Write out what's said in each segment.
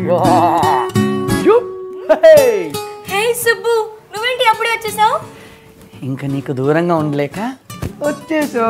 హే సుబ్బు నువ్వేంటి అప్పుడే వచ్చేసావు ఇంకా నీకు దూరంగా ఉండలేక వచ్చేసా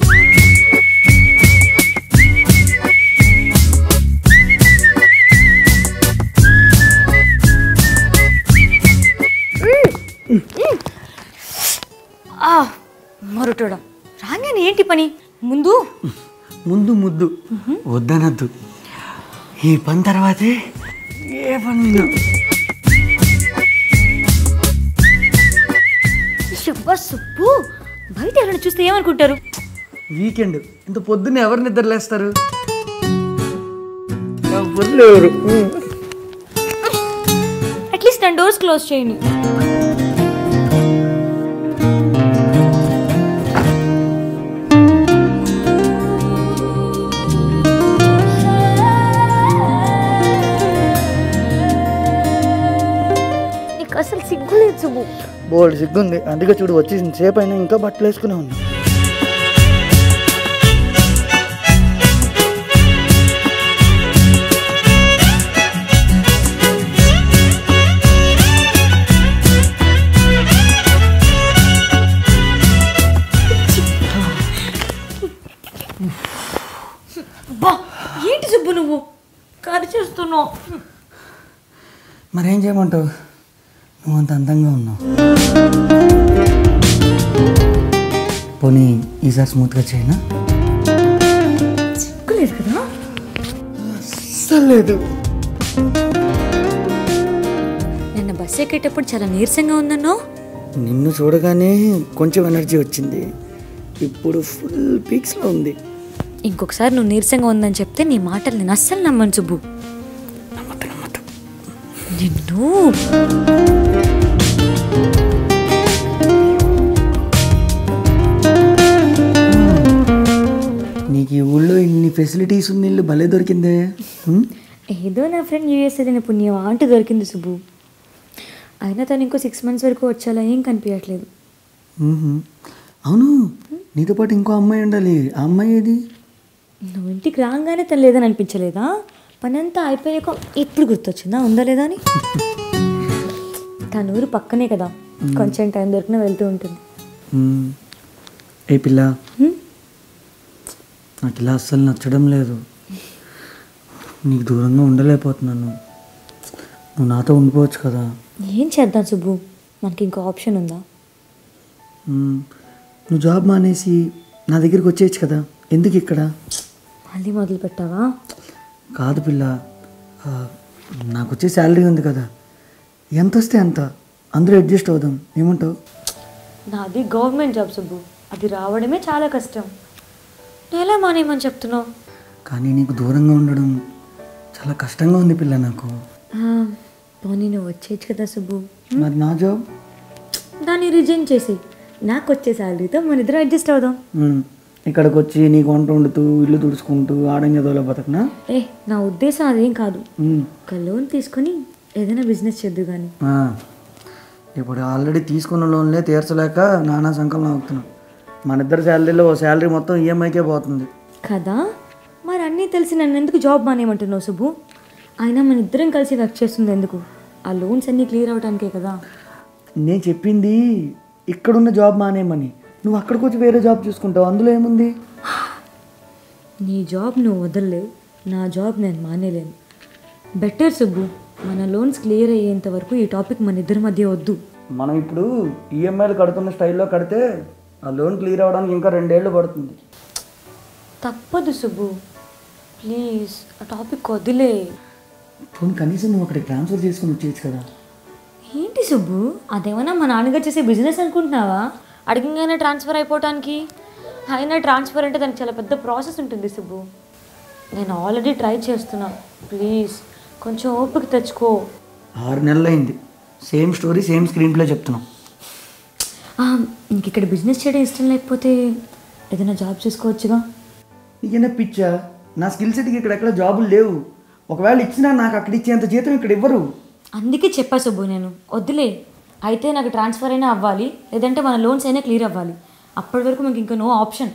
ఆ మరొటోడా రాగానే ఏంటి పని ముందు ముందు ముద్దు వద్దనద్దు ఈ పని తర్వాతే ఏ పని అయినా. శబ్బా సుబ్బు బయట ఎవరైనా చూస్తే ఏమనుకుంటారు వీకెండ్ ఇంత పొద్దున్న ఎవరు నిద్రలేస్తారు ఎవరు లేరు అట్లీస్ట్ నా డోర్స్ క్లోజ్ చేయండి నీకు అసలు సిగ్గులేదు సుబ్బు బోల్డ్ సిగ్గుంది అందుకే చూడు వచ్చేసింది సేపు అయినా ఇంకా బట్టలు వేసుకునే ఉంది బా ఏంటి సుబ్బు నువ్వు కరి చేస్తున్నావు మరేం చేయమంటావు నువ్వు అంత అందంగా ఉన్నావు పోనీ ఈసారి స్మూత్గా చేయనా సిగ్గులేదు కదా అస్సలు లేదు నిన్న బస్ ఎక్కేటప్పుడు చాలా నీరసంగా ఉందన్నో నిన్ను చూడగానే కొంచెం ఎనర్జీ వచ్చింది ఇప్పుడు ఫుల్ పీక్స్లో ఉంది ఇంకొకసారి నువ్వు నీరసంగా ఉందని చెప్తే నీ మాటలు నేను అస్సలు నమ్మను సుబ్బు నమ్మద్దు నమ్మద్దు నిన్ను నీకు ఈ ఊళ్ళో ఇన్ని ఫెసిలిటీస్ ఉంది ఇల్లు భలే దొరికిందే హ్మ్? ఏదో నా ఫ్రెండ్ యూఎస్ వెళ్ళిన పుణ్యం ఆంటీ దొరికింది సుబ్బు అయినా తను ఇంకో సిక్స్ మంత్స్ వరకు వచ్చేలా ఏం కనిపించట్లేదు మ్మ్హ. అవును నీతో పాటు ఇంకో అమ్మాయి ఉండాలి ఆ అమ్మాయి ఏది నువ్వు ఇంటికి రాగానే తను లేదని అనిపించలేదా పని అంతా అయిపోయాక ఇప్పుడు గుర్తొచ్చిందా ఉందా లేదా అని తన ఊరు పక్కనే కదా కొంచెం టైం దొరికినా వెళ్తూ ఉంటుంది మ్మ్. ఏ పిల్ల హ్మ్? నాకు ఇలా అస్సలు నచ్చడం లేదు నీకు దూరంగా ఉండలేకపోతున్నాను నువ్వు నాతో ఉండిపోవచ్చు కదా ఏం చేద్దాం సుబ్బు మనకి ఇంకో ఆప్షన్ ఉందా మ్మ్. నువ్వు జాబ్ మానేసి నా దగ్గరికి వచ్చేయచ్చు కదా ఎందుకు ఇక్కడ మళ్ళీ మొదలు పెట్టావా కాదు పిల్ల ఆ, నాకు వచ్చే శాలరీ ఉంది కదా ఎంత వస్తే అంత అందరూ అడ్జస్ట్ అవుదాం ఏమంటావు నాది గవర్నమెంట్ జాబ్ సుబ్బు అది రావడమే చాలా కష్టం నేను ఎలా మానేయమని చెప్తున్నావు కానీ నీకు దూరంగా ఉండడం చాలా కష్టంగా ఉంది పిల్ల నాకు ఆ, పోనీ నువ్వు వచ్చేయచ్చు కదా సుబ్బు మరి నా జాబ్ దాన్ని రిజైన్ చేసి నాకు వచ్చే శాలరీతో మన ఇద్దరు అడ్జస్ట్ అవుదాం మ్మ్. ఇక్కడికి వచ్చి నీకు వంట వండుతూ ఇల్లు తుడుచుకుంటూ ఆడంగదోలో బతకనా ఏ నా ఉద్దేశం అదేం కాదు మ్మ్. ఒక లోన్ తీసుకొని ఏదైనా బిజినెస్ చేద్దు కానీ ఆ. ఇప్పుడు ఆల్రెడీ తీసుకున్న లోన్లే తీర్చలేక నానా సంకలనం అవుతున్నాం మన ఇద్దరు శాలరీలో ఓ శాలరీ మొత్తం ఈఎంఐకే పోతుంది కదా మరి అన్నీ తెలిసి నన్ను ఎందుకు జాబ్ మానేయమంటున్నావు సుబ్బు అయినా మన ఇద్దరం కలిసి వర్క్ చేస్తుంది ఎందుకు ఆ లోన్స్ అన్నీ క్లియర్ అవడానికే కదా నేను చెప్పింది ఇక్కడున్న జాబ్ మానేయమని నువ్వు అక్కడికి వచ్చి వేరే జాబ్ చూసుకుంటావు అందులో ఏముంది నీ జాబ్ నువ్వు వదలలేవు నా జాబ్ నేను మానేలేను బెటర్ సుబ్బు మన లోన్స్ క్లియర్ అయ్యేంత వరకు ఈ టాపిక్ మన ఇద్దరి మధ్య వద్దు మనం ఇప్పుడు ఈఎంఐలు కడుతున్న స్టైల్లో కడితే ఆ లోన్ క్లియర్ అవ్వడానికి ఇంకా రెండేళ్ళు పడుతుంది తప్పదు సుబ్బు ప్లీజ్ ఆ టాపిక్ వదిలే పోనీ కనీసం నువ్వు అక్కడికి ట్రాన్స్ఫర్ చేసుకుని వచ్చేయచ్చు కదా ఏంటి సుబ్బు అదేమన్నా మా నాన్నగారు చేసే బిజినెస్ అనుకుంటున్నావా అడిగంగానే ట్రాన్స్ఫర్ అయిపోవటానికి అయినా ట్రాన్స్ఫర్ అంటే దానికి చాలా పెద్ద ప్రాసెస్ ఉంటుంది సుబ్బు నేను ఆల్రెడీ ట్రై చేస్తున్నా ప్లీజ్ కొంచెం ఓపిక తెచ్చుకో ఆరు నెలలు అయింది same story same screenplay చెప్తున్నాం ఆ, ఇంక ఇక్కడ బిజినెస్ చేయడం ఇష్టం లేకపోతే ఏదైనా జాబ్ చూసుకోవచ్చుగా నీకేనా పిచ్చా నా స్కిల్ సెట్కి ఇక్కడ ఎక్కడ జాబులు లేవు ఒకవేళ ఇచ్చినా నాకు అక్కడ ఇచ్చేంత జీతం ఇక్కడ ఇవ్వరు అందుకే చెప్పా సుబ్బు నేను వద్దులే అయితే నాకు ట్రాన్స్ఫర్ అయినా అవ్వాలి లేదంటే మన లోన్స్ అయినా క్లియర్ అవ్వాలి అప్పటి వరకు మనకి ఇంకా నో ఆప్షన్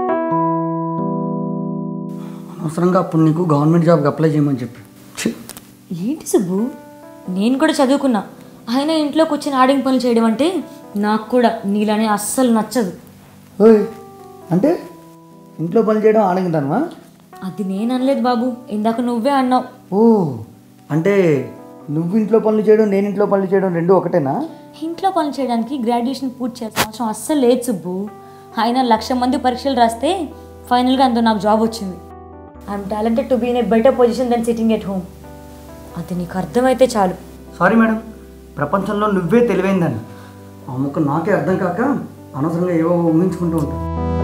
అనవసరంగా అప్పుడు నీకు గవర్నమెంట్ జాబ్కి అప్లై చేయమని చెప్పి ఛీ, ఏంటి సుబ్బు నేను కూడా చదువుకున్నా ఆయన ఇంట్లో కూర్చొని ఆడింగ్ పనులు చేయడం అంటే నాకు కూడా నీలానే అస్సలు నచ్చదు ఓయ్ అంటే ఇంట్లో పని చేయడం ఆనందంటానమా అది నేను అనలేదు బాబు ఇందాక నువ్వే అన్నావు ఓ అంటే నువ్వు ఇంట్లో పనులు చేయడం నేను ఇంట్లో పనులు చేయడం రెండు ఒకటేనా ఇంట్లో పనులు చేయడానికి గ్రాడ్యుయేషన్ పూర్తి చేయాల్సిన అవసరం అస్సలు లేదు సుబ్బు ఆయన లక్ష మంది పరీక్షలు రాస్తే ఫైనల్గా అందులో నాకు జాబ్ వచ్చింది I'm talented to be in a better position then sitting at home అది నీకు అర్థమైతే చాలు సారీ మేడం ప్రపంచంలో నువ్వే తెలివైందని ఆ ముక్క నాకే అర్థం కాక అనవసరంగా ఏవో ఊహించుకుంటూ ఉంటాను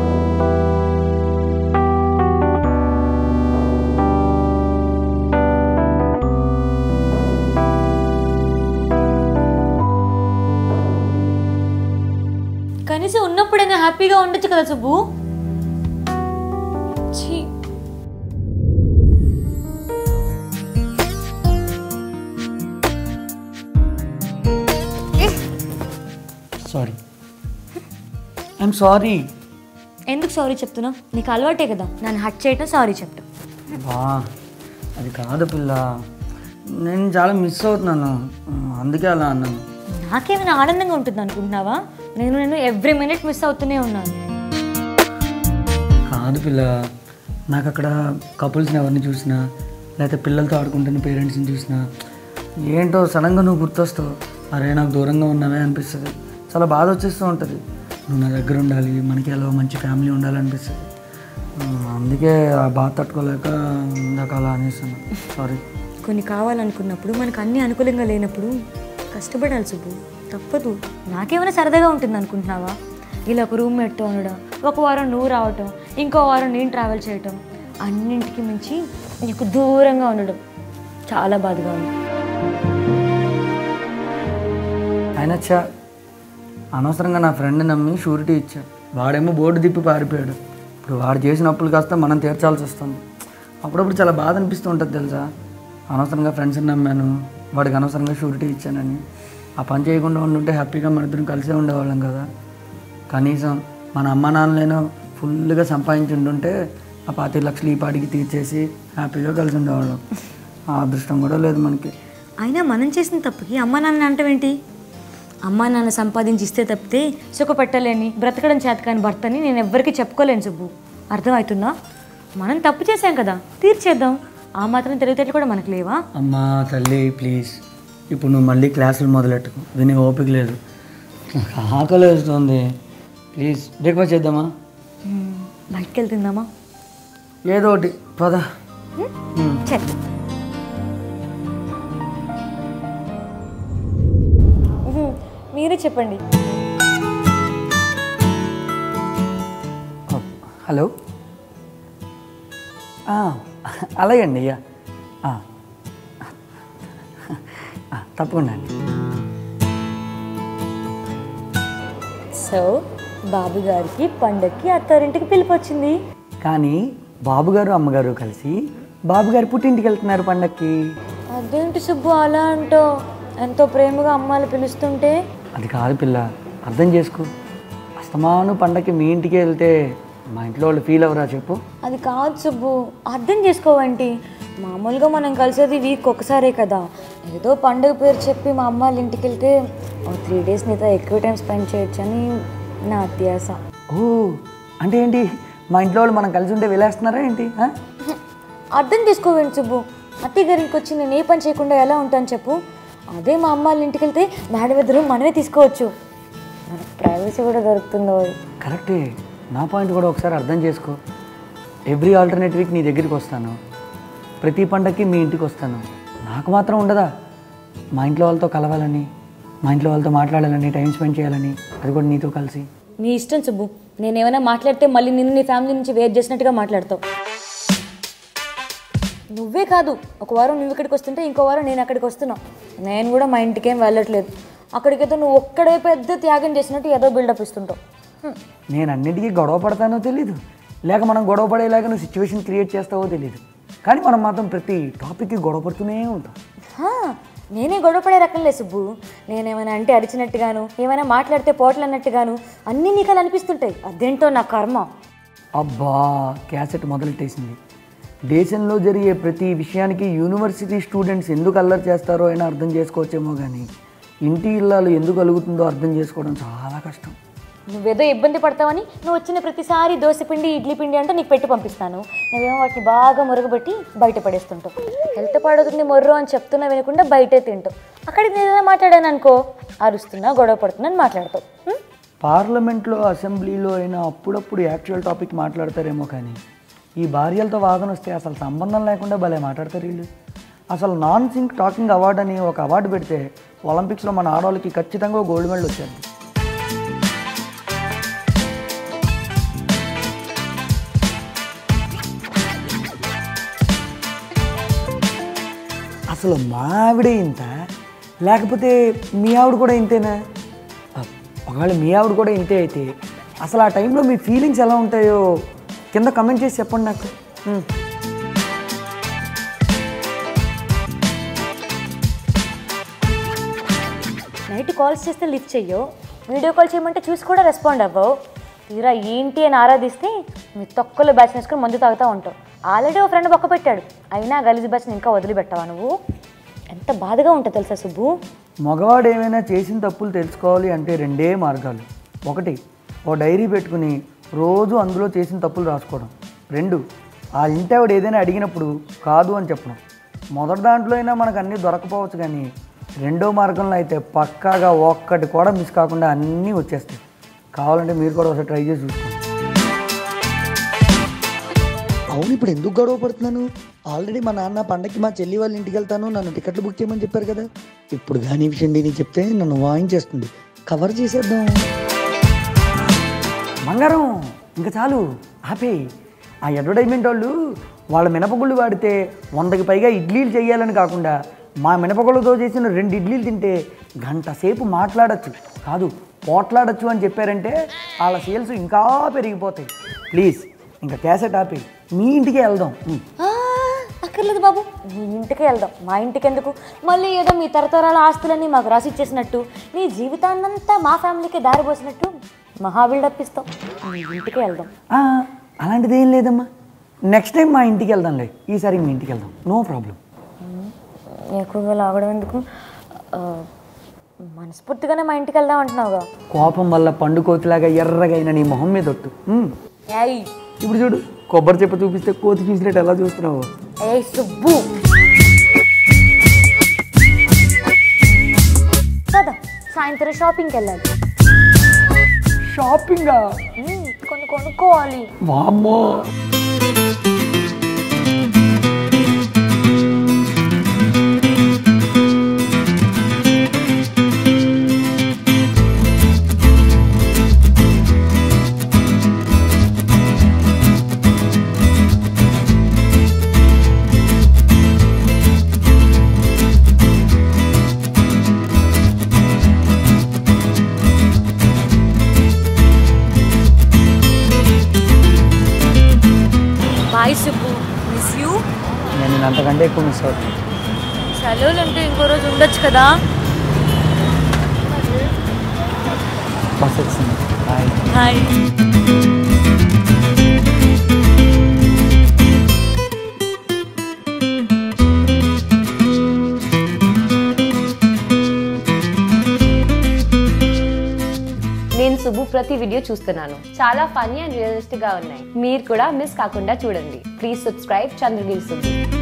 కనీసం ఉన్నప్పుడైనా హ్యాపీగా ఉండొచ్చు కదా సుబ్బు ఛీ సారీ ఐఎమ్ సారీ ఎందుకు సారీ చెప్తున్నావు నీకు అలవాటే కదా నన్ను హట్ చేయటం సారీ చెప్తాం బా అది కాదు పిల్ల నేను చాలా మిస్ అవుతున్నాను అందుకే అలా అన్నాను నాకేమైనా ఆనందంగా ఉంటుంది అనుకుంటున్నావా నేను నేను ఎవ్రీ మినిట్ మిస్ అవుతూనే ఉన్నాను కాదు పిల్ల నాకు అక్కడ కపుల్స్ని ఎవరిని చూసినా లేకపోతే పిల్లలతో ఆడుకుంటున్న పేరెంట్స్ని చూసినా ఏంటో సడన్గా నువ్వు గుర్తొస్తావు అరే నాకు దూరంగా ఉన్నావే అనిపిస్తుంది చాలా బాధ వచ్చేస్తూ ఉంటుంది నువ్వు నా దగ్గర ఉండాలి మనకి ఎలా మంచి ఫ్యామిలీ ఉండాలనిపిస్తుంది ఆ, అందుకే ఆ బాధ తట్టుకోలేక ఇందాక అలా అనేసాను సారీ కొన్ని కావాలనుకున్నప్పుడు మనకు అన్ని అనుకూలంగా లేనప్పుడు కష్టపడాలి సుబ్బు తప్పదు నాకేమైనా సరదాగా ఉంటుంది అనుకుంటున్నావా ఇలా ఒక రూమ్మేట్తో ఉండడం ఒక వారం నువ్వు రావటం ఇంకో వారం నేను ట్రావెల్ చేయటం అన్నింటికి మించి నీకు దూరంగా ఉండడం చాలా బాధగా ఉంది ఆయన చా అనవసరంగా నా ఫ్రెండ్ నమ్మి షూరిటీ ఇచ్చా వాడేమో బోర్డు తిప్పి పారిపోయాడు ఇప్పుడు వాడు చేసిన అప్పులు కాస్త మనం తీర్చాల్సి వస్తుంది అప్పుడప్పుడు చాలా బాధ అనిపిస్తూ ఉంటుంది తెలుసా అనవసరంగా ఫ్రెండ్స్ని నమ్మాను వాడికి అనవసరంగా షూరిటీ ఇచ్చానని ఆ పని చేయకుండా ఉండుంటే హ్యాపీగా మన ఇద్దరం కలిసే ఉండేవాళ్ళం కదా కనీసం మన అమ్మ నాన్నలేనో ఫుల్గా సంపాదించి ఉండుంటే ఆ పాతి లక్షలు ఈ పాటికి తీర్చేసి హ్యాపీగా కలిసి ఉండేవాళ్ళం ఆ అదృష్టం కూడా లేదు మనకి అయినా మనం చేసిన తప్పుకి అమ్మ నాన్న అంటవేంటి అమ్మ నాన్న సంపాదించి ఇస్తే తప్పితే సుఖపెట్టలేని బ్రతకడం చేతకాని భర్తని నేను ఎవ్వరికీ చెప్పుకోలేను సుబ్బు అర్థమవుతుందా మనం తప్పు చేశాం కదా తీర్చేద్దాం ఆ మాత్రం తెలివితేటలు కూడా మనకు లేవా అమ్మా తల్లి ప్లీజ్ ఇప్పుడు నువ్వు మళ్ళీ క్లాసులు మొదలెట్టుకో విని ఓపిక లేదు నాకు ఆకలి వేస్తుంది ప్లీజ్ బ్రేక్ఫాస్ట్ చేద్దామా మ్మ్. బయటికి వెళ్తుందామా ఏదో ఒకటి పద మ్మ్. చెత్త మీరే చెప్పండి ఓ, హలో ఆ, అలాగే అండి అయ్యా ఆ. ఆ, తప్పకుండా అండి సో బాబు గారికి పండక్కి అత్తారింటికి పిలుపు వచ్చింది కానీ బాబుగారు అమ్మగారు కలిసి బాబుగారి పుట్టింటికి వెళ్తున్నారు పండక్కి అదేంటి సుబ్బు అలా అంటో ఎంతో ప్రేమగా అమ్మాయిలు పిలుస్తుంటే అది కాదు పిల్ల అర్థం చేసుకో అస్తమాను పండక్కి మీ ఇంటికి వెళ్తే మా ఇంట్లో వాళ్ళు ఫీల్ అవరా చెప్పు అది కాదు సుబ్బు అర్థం చేసుకోవంటి మామూలుగా మనం కలిసేది వీక్ ఒకసారే కదా ఏదో పండుగ పేరు చెప్పి మా అమ్మ వాళ్ళ ఇంటికి వెళ్తే ఓ త్రీ డేస్ నీతో ఎక్కువ టైం స్పెండ్ చేయొచ్చని నా అత్యాస ఓ అంటే ఏంటి మా ఇంట్లో వాళ్ళు మనం కలిసి ఉంటే వెళ్ళేస్తున్నారా ఏంటి ఆ? అర్థం చేసుకోవేంటి సుబ్బు అత్తయ్య గారికి వచ్చి నేను ఏ పని చేయకుండా ఎలా ఉంటాను చెప్పు అదే మా అమ్మ వాళ్ళ ఇంటికి వెళ్తే మేడం ఇద్దరు మనమే తీసుకోవచ్చు మనకు ప్రైవసీ కూడా దొరుకుతుందో కరెక్టే నా పాయింట్ కూడా ఒకసారి అర్థం చేసుకో ఎవ్రీ ఆల్టర్నేట్ వీక్ నీ దగ్గరికి వస్తాను ప్రతి పండక్కి మీ ఇంటికి వస్తాను నాకు మాత్రం ఉండదా మా ఇంట్లో వాళ్ళతో కలవాలని మా ఇంట్లో వాళ్ళతో మాట్లాడాలని టైం స్పెండ్ చేయాలని అది కూడా నీతో కలిసి నీ ఇష్టం సుబ్బు నేనేమైనా మాట్లాడితే మళ్ళీ నిన్ను నీ ఫ్యామిలీ నుంచి వేరు చేసినట్టుగా మాట్లాడతావు నువ్వే కాదు ఒక వారం నువ్వు ఇక్కడికి వస్తుంటే ఇంకో వారం నేను అక్కడికి వస్తున్నా నేను కూడా మా ఇంటికేం వెళ్ళట్లేదు అక్కడికైతే నువ్వు ఒక్కడే పెద్ద త్యాగం చేసినట్టు ఏదో బిల్డప్ ఇస్తుంటావు హ్మ్. నేను అన్నిటికీ గొడవ పడతానో తెలీదు లేక మనం గొడవ పడేలాగా నువ్వు సిచ్యువేషన్ క్రియేట్ చేస్తావో తెలీదు కానీ మనం మాత్రం ప్రతి టాపిక్కి గొడవ పడుతూనే ఉంటాం హా, నేనే గొడవపడే రకం లేదు సుబ్బు నేనేమైనా అంటే అరిచినట్టుగాను ఏమైనా మాట్లాడితే పోట్లు అన్నట్టుగాను అన్నీ నీకు అలా అనిపిస్తుంటాయి అదేంటో నా కర్మ అబ్బా క్యాసెట్ మొదలెట్టేసింది దేశంలో జరిగే ప్రతి విషయానికి యూనివర్సిటీ స్టూడెంట్స్ ఎందుకు అల్లరి చేస్తారో అయినా అర్థం చేసుకోవచ్చేమో కానీ ఇంటి ఇల్లాలు ఎందుకు కలుగుతుందో అర్థం చేసుకోవడం చాలా కష్టం నువ్వేదో ఇబ్బంది పడతావని నువ్వు వచ్చిన ప్రతిసారి దోశ పిండి ఇడ్లీ పిండి అంటే నీకు పెట్టి పంపిస్తాను నువ్వేమో వాటిని బాగా మురగబెట్టి బయట పడేస్తుంటావు హెల్త్ పాడవుతుంది మొర్రు అని చెప్తున్నా వినకుండా బయటే తింటావు అక్కడికి నేను ఏదైనా మాట్లాడాను అనుకో అరుస్తున్నా గొడవ పడుతున్నా అని మాట్లాడతావు ఉం? పార్లమెంట్లో అసెంబ్లీలో అయినా అప్పుడప్పుడు యాక్చువల్ టాపిక్ మాట్లాడతారేమో కానీ ఈ భార్యలతో వాదన వస్తే అసలు సంబంధం లేకుండా భలే మాట్లాడతారు వీళ్ళు అసలు నాన్ సింక్ టాకింగ్ అవార్డు అని ఒక అవార్డు పెడితే ఒలింపిక్స్లో మన ఆడవాళ్ళకి ఖచ్చితంగా గోల్డ్ మెడల్ వచ్చేది అసలు మా ఆవిడే ఇంత లేకపోతే మీ ఆవిడ కూడా ఇంతేనా అ, ఒకవేళ మీ ఆవిడ కూడా ఇంతే అయితే అసలు ఆ టైంలో మీ ఫీలింగ్స్ ఎలా ఉంటాయో కింద కమెంట్ చేసి చెప్పండి నాకు ఉమ్. నైట్ కాల్స్ చేస్తే లిఫ్ట్ చెయ్యో వీడియో కాల్ చేయమంటే చూసి కూడా రెస్పాండ్ అవ్వవు తీరా ఏంటి అని ఆరాధిస్తే మీ తొక్కలు బ్యాచ్ వేసుకొని మందు తాగుతూ ఉంటావు ఆల్రెడీ ఒక ఫ్రెండ్ బొక్క పెట్టాడు అయినా గలీజ్ బ్యాచ్ని ఇంకా వదిలిపెట్టావా నువ్వు ఎంత బాధగా ఉంటుంది తెలుసా సుబ్బు మగవాడు ఏమైనా చేసిన తప్పులు తెలుసుకోవాలి అంటే రెండే మార్గాలు ఒకటి ఓ డైరీ పెట్టుకుని రోజు అందులో చేసిన తప్పులు రాసుకోవడం రెండు ఆ ఇంటి ఆవిడ ఏదైనా అడిగినప్పుడు కాదు అని చెప్పడం మొదటి దాంట్లో అయినా మనకు అన్నీ దొరకపోవచ్చు కానీ రెండో మార్గంలో అయితే పక్కాగా ఒక్కటి కూడా మిస్ కాకుండా అన్నీ వచ్చేస్తాయి కావాలంటే మీరు కూడా ఒకసారి ట్రై చేసి చూసుకోండి అవును ఇప్పుడు ఎందుకు గొడవ పడుతున్నాను ఆల్రెడీ మా నాన్న పండక్కి మా చెల్లి వాళ్ళ ఇంటికి వెళ్తాను నన్ను టికెట్లు బుక్ చేయమని చెప్పారు కదా ఇప్పుడు కానీ ఈ విషయం దీనికి చెప్తే నన్ను వాయించేస్తుంది కవర్ చేసేద్దాం బంగారం ఇంకా చాలు ఆపే ఆ అడ్వర్టైజ్మెంట్ వాళ్ళు వాళ్ళ మినపగుళ్ళు వాడితే వందకి పైగా ఇడ్లీలు చేయాలని కాకుండా మా మినపగుళ్ళతో చేసిన రెండు ఇడ్లీలు తింటే గంట సేపు మాట్లాడచ్చు కాదు పోట్లాడచ్చు అని చెప్పారంటే వాళ్ళ సేల్స్ ఇంకా పెరిగిపోతాయి ప్లీజ్ ఇంకా క్యాసెట్ ఆపి మీ ఇంటికి వెళ్దాం ఉం. ఆ, అక్కర్లేదు బాబు మీ ఇంటికే వెళ్దాం మా ఇంటికి ఎందుకు మళ్ళీ ఏదో మీ తరతరాల ఆస్తులన్నీ మాకు రాసి ఇచ్చేసినట్టు నీ జీవితాన్నంతా మా ఫ్యామిలీకి దారి పోసినట్టు మహా బిల్డప్ ఇస్తాం మీ ఇంటికే వెళ్దాం ఆ, అలాంటిది ఏం లేదమ్మా నెక్స్ట్ టైం మా ఇంటికి వెళ్దాంలే ఈసారి మీ ఇంటికి వెళ్దాం నో ప్రాబ్లం ఎక్కువగా లాగడం ఎందుకు ఆ, మనస్ఫూర్తిగానే మా ఇంటికి వెళ్దాం అంటున్నావుగా కోపం వల్ల పండుకోతిలాగా ఎర్రగా అయిన నీ మొహం మీద ఒట్టు ఉం. ఏయ్ ఇప్పుడు చూడు కొబ్బరి చెప్ప చూపిస్తే కోతి చూసినట్టు ఎలా చూస్తున్నావు ఏయ్ సుబ్బు కదా సాయంత్రం షాపింగ్కి వెళ్ళాలి షాపింగా మ్మ్, కొన్ని కొనుక్కోవాలి వామ్మో బాయ్ సుబ్బు మిస్ యూ నేను నిన్ను అంతకంటే ఎక్కువ మిస్ అవుతాను సెలవులు అంటే ఇంకో రోజు ఉండొచ్చు కదా బస్ వచ్చింది బాయ్ హాయ్ నేను సుబ్బు ప్రతి వీడియో చూస్తున్నాను చాలా ఫన్నీ అండ్ రియలిస్టిక్ గా ఉన్నాయి మీరు కూడా మిస్ కాకుండా చూడండి ప్లీజ్ సబ్స్క్రైబ్ చంద్రగిరి సుబ్బు